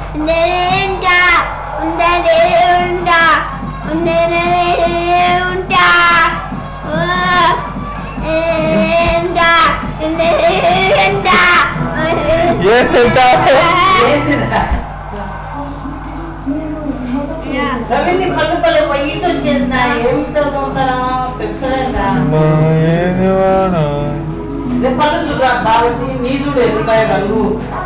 ఉండేంటా ఉండేదే ఉంటా ఉండేదే ఉంటా ఓ, ఏంటా ఉండేంటా ఏం తింటా ఏంటిదా? రవి నీ పళ్ళు పళ్ళు పోయి ఇటు వచ్చేసిన ఏమితో తోముతారా పెప్సడేనా ఏంది వాడు? రేపు పళ్ళు చూడరా కాబట్టి నీ చూడు ఎదురుకాయ కలుగు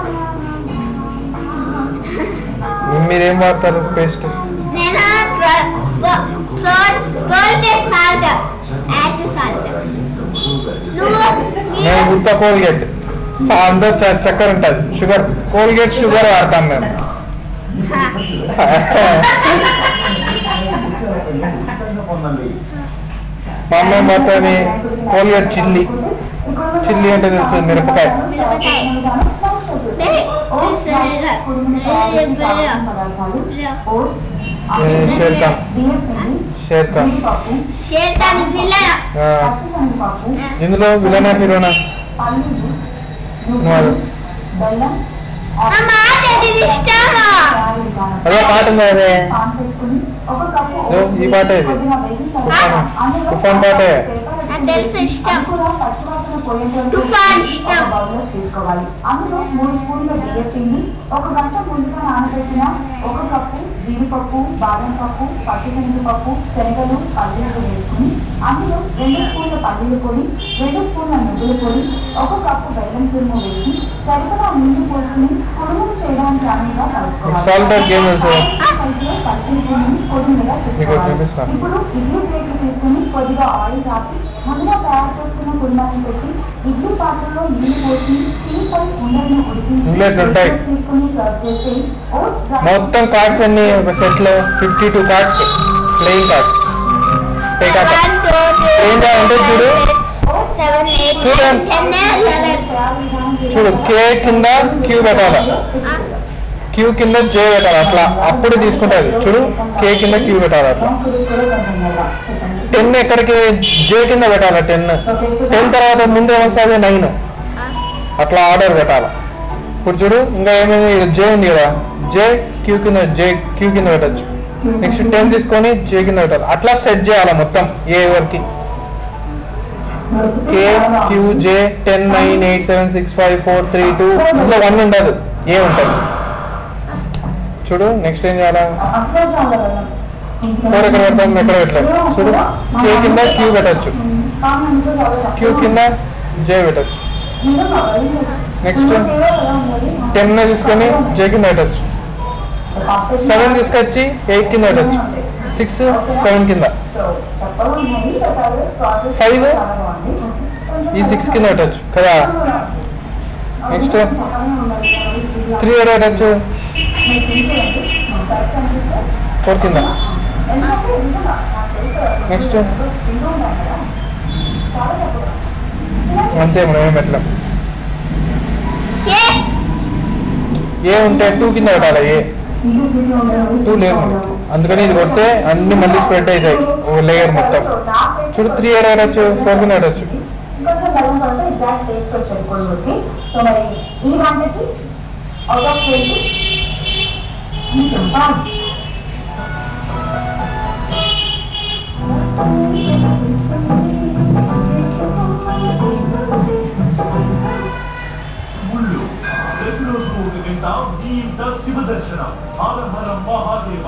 మీరేం వాడతారు పేస్ట్ నేను కోల్గేట్ సాల్ట్ యాడ్ సాల్ట్ నువ్వు నేను గుత్త కోల్గేట్ అందులో చ- చక్కెర ఉంటుంది షుగర్ కోల్గేట్ షుగర్ వాడతాం మేము మా అమ్మ మొత్తని కోల్గేట్ చిల్లి చిల్లి అంటే తెలుసు మిరపకాయ మిరపకాయ నే చూసారా ఏ, Shere Khan Shere Khan Shere Khan పిల్లల ఆ, ఇందులో విలనా హీరోనా నువ్వు అది. ఆ మాట ఇది ఇష్టమా అదే పాట ఉంది అదే ఇదో ఈ పాట ఇది తుఫాన్ పాటే నాకు తెలుసు ఇష్టం తుఫాన్ ఇష్టం అందులో మూడు స్పూన్ల బియ్య పిండి ఒక గంట ముందుగా నానబెట్టిన ఒక కప్పు జీడిపప్పు బాదం పప్పు పచ్చిశనగ పప్పు శనగలు పల్లీలు వేసుకుని అందులో రెండు స్పూన్ల పల్లీల పొడి రెండు స్పూన్ల నువ్వుల పొడి ఒక కప్పు బెల్లం తురుము వేసి సరిపడా నీళ్లు పోసుకుని కుడుములు చేయడానికి అనువుగా కలుపుకోవాలి సాల్ట్ గేమ్ తెలుసు సైజులో పల్లీల పొడిని కొద్దిగా మీకు చుట్టుకోవాలి. చూపిస్తాను. ఇప్పుడు ఇడ్లీ ప్లేట్లు తీసుకుని కొద్దిగా ఆయిల్ రాసి ముందుగా తయారు చేసుకున్న కుర్మాన్ని పెట్టి ఇడ్లీ పాత్రలో నీళ్లు పోసి స్టీల్ పై ఉండలను ఉడికించి ఇందులో ఎట్లా ఉంటాయి? తీసుకుని సర్వ్ చేస్తే ఓట్స్ డ్రై మొత్తం కార్డ్స్ అన్ని ఒక సెట్ లో fifty two cards playing cards టేకా వన్ టూ ఏం కావాలంటే చూడు సెవెన్ ఎయిట్ చూడండి. టెన్ లెవెన్ చూడు కే కింద క్యూ పెట్టాలి క్యూ కింద జే పెట్టాలి అట్లా అప్పుడు తీసుకుంటుంది చూడు కే కింద క్యూ పెట్టాలి అట్లా టెన్ ఎక్కడికి జే కింద పెట్టాలి టెన్ టెన్ తర్వాత ముందు ఏమొస్తుంది నైన్ అట్లా ఆర్డర్ పెట్టాలి ఇప్పుడు చూడు ఇంకా ఏమైంది ఇక్కడ జే ఉంది కదా జే క్యూ కింద జే క్యూ కింద పెట్టచ్చు నెక్స్ట్ టెన్ తీసుకొని జే కింద పెట్టాలి అట్లా సెట్ చేయాలి మొత్తం ఏ వరకు K Q J ten nine eight seven six five four three two ఇందులో వన్ ఉండదు ఏ ఉంటుంది చూడు నెక్స్ట్ ఏం చేయాలా ఫోర్ ఎక్కడ పెడతాం ఎక్కడ పెట్టలేదు చూడు కే కింద క్యూ పెట్టచ్చు క్యూ కింద జే పెట్టచ్చు నెక్స్ట్ టెన్ తీసుకొని జే కింద పెట్టచ్చు సెవెన్ తీసుకొచ్చి ఎయిట్ కింద పెట్టచ్చు సిక్స్ సెవెన్ కింద ఫైవ్ ఈ సిక్స్ కింద పెట్టచ్చు కదా నెక్స్ట్ త్రీ ఎక్కడ పెట్టచ్చు ఫోర్ కింద నెక్స్ట్ అంతే మనం ఏం పెట్టలేం ఏ ఏ ఉంటే టూ కింద పెట్టాలి ఏ టూ లేవు మనకి అందుకని ఇది కొడితే అన్ని మళ్ళీ స్ప్రెడ్ అవుతాయి ఓ లేయర్ మొత్తం చూడు త్రీ ఎక్కడ పెట్టచ్చు ఫోర్ కింద పెట్టచ్చు కొంచెం బెల్లం కొడితే ఎగ్జాక్ట్ టేస్ట్ వచ్చేది కొడుకుకి సో మరి ఈ వంటకి అవుట్ ఆఫ్ ట్వంటీ ముళ్ళు ప్రతిరోజు ఒక గంట ఈ శివ దర్శనం హర హర మహాదేవ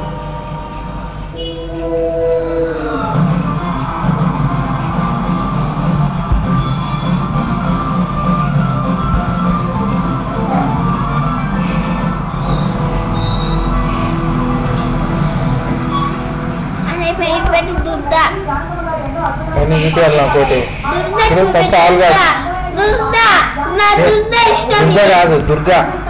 అనే పేరు పెట్టి దుర్గా అన్ని చూపించాలి నాకోటి దుర్గా ఇప్పుడు first చూపించు. ఆల్ గా- దుర్గా దుర్గా నా దుర్గా ఇష్టం దుర్గా కాదు దుర్గా